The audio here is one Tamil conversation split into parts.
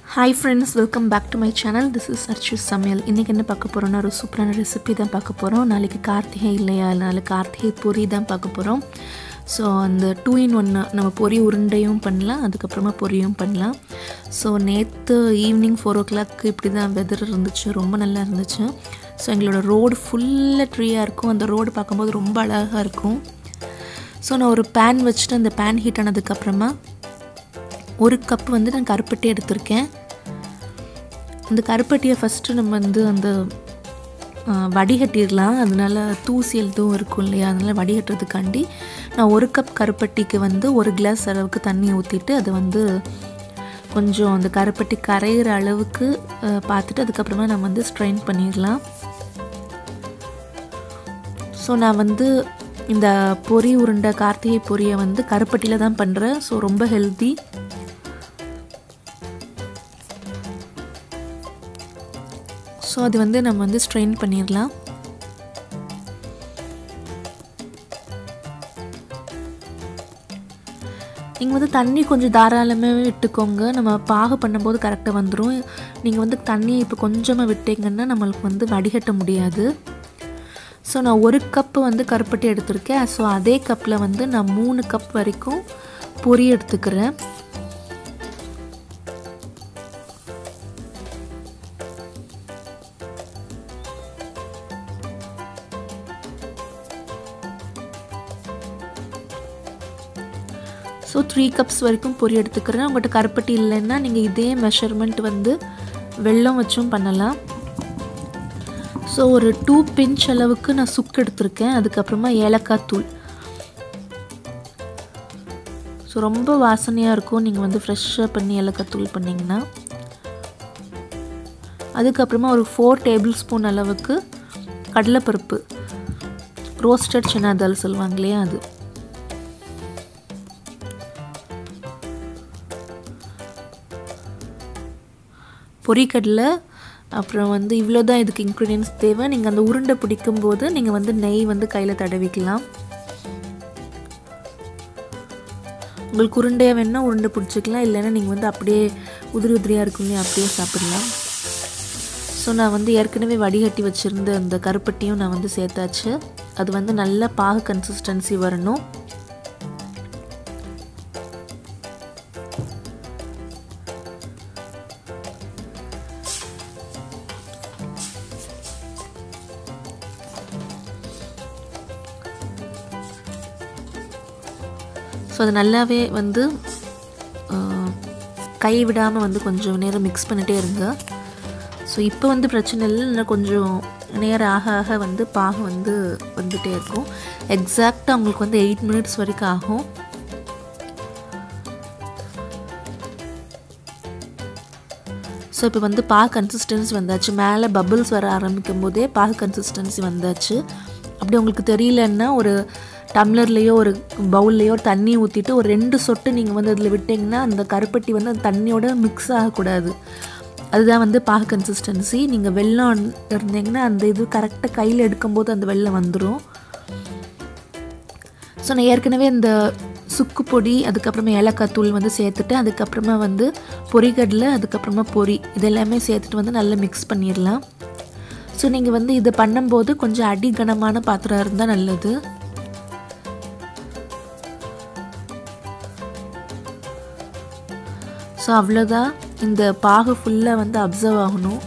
hi friends welcome back to my channel this is Archu சமையல் இன்றைக்கி என்ன பார்க்க போகிறோம்னா ஒரு சூப்பரான ரெசிபி தான் பார்க்க போகிறோம் நாளைக்கு கார்த்திகை இல்லையா நாளைக்கு கார்த்திகை பொரி தான் பார்க்க போகிறோம் ஸோ அந்த டூ இன் ஒன்று நம்ம பொரி உருண்டையும் பண்ணலாம் அதுக்கப்புறமா பொரியும் பண்ணலாம் ஸோ நேற்று ஈவினிங் ஃபோர் ஓ கிளாக் இப்படி தான் வெதர் இருந்துச்சு ரொம்ப நல்லா இருந்துச்சு ஸோ எங்களோட ரோடு ஃபுல்லாக ட்ரீயாக இருக்கும் அந்த ரோடு பார்க்கும்போது ரொம்ப அழகாக இருக்கும் ஸோ நான் ஒரு பேன் வச்சுட்டு அந்த பேன் ஹீட் ஆனதுக்கப்புறமா ஒரு கப் வந்து நான் கருப்பட்டி எடுத்திருக்கேன் அந்த கருப்பட்டியை ஃபஸ்ட்டு நம்ம வந்து அந்த ஆ, வடிகட்டிடலாம் அதனால தூசி எதுவும் இருக்கும் இல்லையா அதனால் வடிகட்டுறதுக்காண்டி நான் ஒரு கப் கருப்பட்டிக்கு வந்து ஒரு கிளாஸ் அளவுக்கு தண்ணி ஊற்றிட்டு அதை வந்து கொஞ்சம் அந்த கருப்பட்டி கரையிற அளவுக்கு ஆ, பார்த்துட்டு அதுக்கப்புறமா நம்ம வந்து ஸ்ட்ரெயின் பண்ணிடலாம் ஸோ நான் வந்து இந்த பொரி உருண்டை கார்த்திகை பொரியை வந்து கருப்பட்டியில் தான் பண்ணுறேன் ஸோ ரொம்ப ஹெல்த்தி ஸோ அது வந்து நம்ம வந்து ஸ்ட்ரெயின் பண்ணிடலாம் நீங்கள் வந்து தண்ணி கொஞ்சம் தாராளமாக விட்டுக்கோங்க நம்ம பாகு பண்ணும்போது கரெக்டாக வந்துடும் நீங்கள் வந்து தண்ணி இப்போ கொஞ்சமாக விட்டீங்கன்னா நம்மளுக்கு வந்து வடிகட்ட முடியாது ஸோ நான் ஒரு கப்பு வந்து கருப்பட்டி எடுத்திருக்கேன் ஸோ அதே கப்பில் வந்து நான் மூணு கப் வரைக்கும் பொரி எடுத்துக்கிறேன் ஸோ த்ரீ கப்ஸ் வரைக்கும் பொரி எடுத்துக்கிறேன் உங்கள்கிட்ட கருப்பட்டி இல்லைன்னா நீங்கள் இதே மெஷர்மெண்ட் வந்து வெல்லம் வச்சும் பண்ணலாம் ஸோ ஒரு டூ பிஞ்ச் அளவுக்கு நான் சுக்கு எடுத்திருக்கேன் அதுக்கப்புறமா ஏலக்காய் தூள் ஸோ ரொம்ப வாசனையாக இருக்கும் நீங்கள் வந்து ஃப்ரெஷ்ஷாக பண்ணி ஏலக்காய் தூள் பண்ணிங்கன்னா அதுக்கப்புறமா ஒரு ஃபோர் டேபிள் ஸ்பூன் அளவுக்கு கடலைப்பருப்பு ரோஸ்டட் சனா தால் சொல்லுவாங்க இல்லையா அது பொரிக்கடலை அப்புறம் வந்து இவ்வளோ தான் இதுக்கு இன்க்ரீடியன்ஸ் தேவை நீங்கள் அந்த உருண்டை பிடிக்கும் போது நீங்கள் வந்து நெய் வந்து கையில் தடவிக்கலாம் உங்களுக்கு உருண்டையாக வேணால் உருண்டை பிடிச்சிக்கலாம் இல்லைன்னா நீங்கள் வந்து அப்படியே உதிரி உதிரியாக இருக்குமே அப்படியே சாப்பிடலாம் ஸோ நான் வந்து ஏற்கனவே வடிகட்டி வச்சுருந்த அந்த கருப்பட்டியும் நான் வந்து சேர்த்தாச்சு அது வந்து நல்ல பாகு கன்சிஸ்டன்சி வரணும் ஸோ அது நல்லாவே வந்து ஆஹ், கை விடாமல் வந்து கொஞ்சம் நேரம் மிக்ஸ் பண்ணிகிட்டே இருங்க ஸோ இப்போ வந்து பிரச்சனை இல்லை இன்னும் கொஞ்சம் நேரம் ஆக ஆக வந்து பாகம் வந்து வந்துகிட்டே இருக்கும் எக்ஸாக்டாக உங்களுக்கு வந்து எயிட் மினிட்ஸ் வரைக்கும் ஆகும் ஸோ இப்போ வந்து பாகு கன்சிஸ்டன்சி வந்தாச்சு மேலே பபிள்ஸ் வர ஆரம்பிக்கும் போதே பாகு கன்சிஸ்டன்சி வந்தாச்சு அப்படி உங்களுக்கு தெரியலன்னா ஒரு டம்ளர்லேயோ ஒரு பவுல்லையோ தண்ணி ஊற்றிட்டு ஒரு ரெண்டு சொட்டு நீங்கள் வந்து அதில் விட்டிங்கன்னா அந்த கருப்பட்டி வந்து அந்த தண்ணியோட மிக்ஸ் ஆகக்கூடாது அதுதான் வந்து பாகு கன்சிஸ்டன்சி நீங்கள் வெல்லம் இருந்தீங்கன்னா அந்த இது கரெக்டாக கையில் எடுக்கும்போது அந்த வெல்லம் வந்துடும் ஸோ நான் ஏற்கனவே இந்த சுக்கு பொடி அதுக்கப்புறமா ஏலக்காய் தூள் வந்து சேர்த்துட்டு அதுக்கப்புறமா வந்து பொரிகடலை அதுக்கப்புறமா பொரி இதெல்லாமே சேர்த்துட்டு வந்து நல்லா மிக்ஸ் பண்ணிடலாம் ஸோ நீங்கள் வந்து இதை பண்ணும்போது கொஞ்சம் அடி கனமான பாத்திரம் இருந்தால் நல்லது ஸோ அவ்வளோதான் இந்த பாகு ஃபுல்லாக வந்து அப்சர்வ் ஆகணும்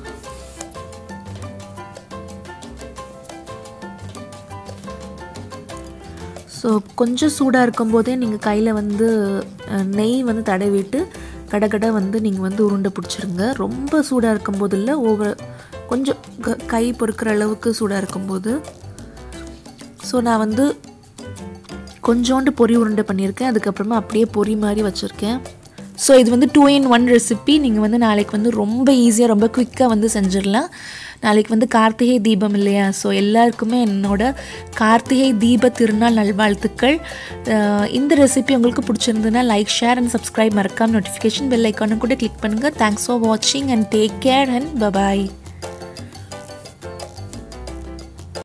ஸோ கொஞ்சம் சூடாக இருக்கும்போதே நீங்கள் கையில் வந்து அஹ், நெய் வந்து தடவிட்டு கடகட வந்து நீங்கள் வந்து உருண்டை பிடிச்சிருங்க ரொம்ப சூடாக இருக்கும்போது இல்லை ஓவர் கொஞ்சம் க- கை பொறுக்கிற அளவுக்கு சூடாக இருக்கும்போது ஸோ நான் வந்து கொஞ்சோண்டு பொரி உருண்டை பண்ணியிருக்கேன் அதுக்கப்புறமா அப்படியே பொரி மாதிரி வச்சுருக்கேன் ஸோ இது வந்து டூ இன் ஒன் ரெசிபி நீங்கள் வந்து நாளைக்கு வந்து ரொம்ப ஈஸியாக ரொம்ப குயிக்காக வந்து செஞ்சிடலாம் நாளைக்கு வந்து கார்த்திகை தீபம் இல்லையா ஸோ எல்லாருக்குமே என்னோட கார்த்திகை தீப திருநாள் நல்வாழ்த்துக்கள் அஹ் இந்த ரெசிபி உங்களுக்கு பிடிச்சிருந்ததுன்னா லைக் ஷேர் அண்ட் சப்ஸ்கிரைப் மறக்காம நோட்டிஃபிகேஷன் பெல் ஐக்கானும் கூட கிளிக் பண்ணுங்கள் தேங்க்ஸ் ஃபார் வாட்சிங் and take care and bye bye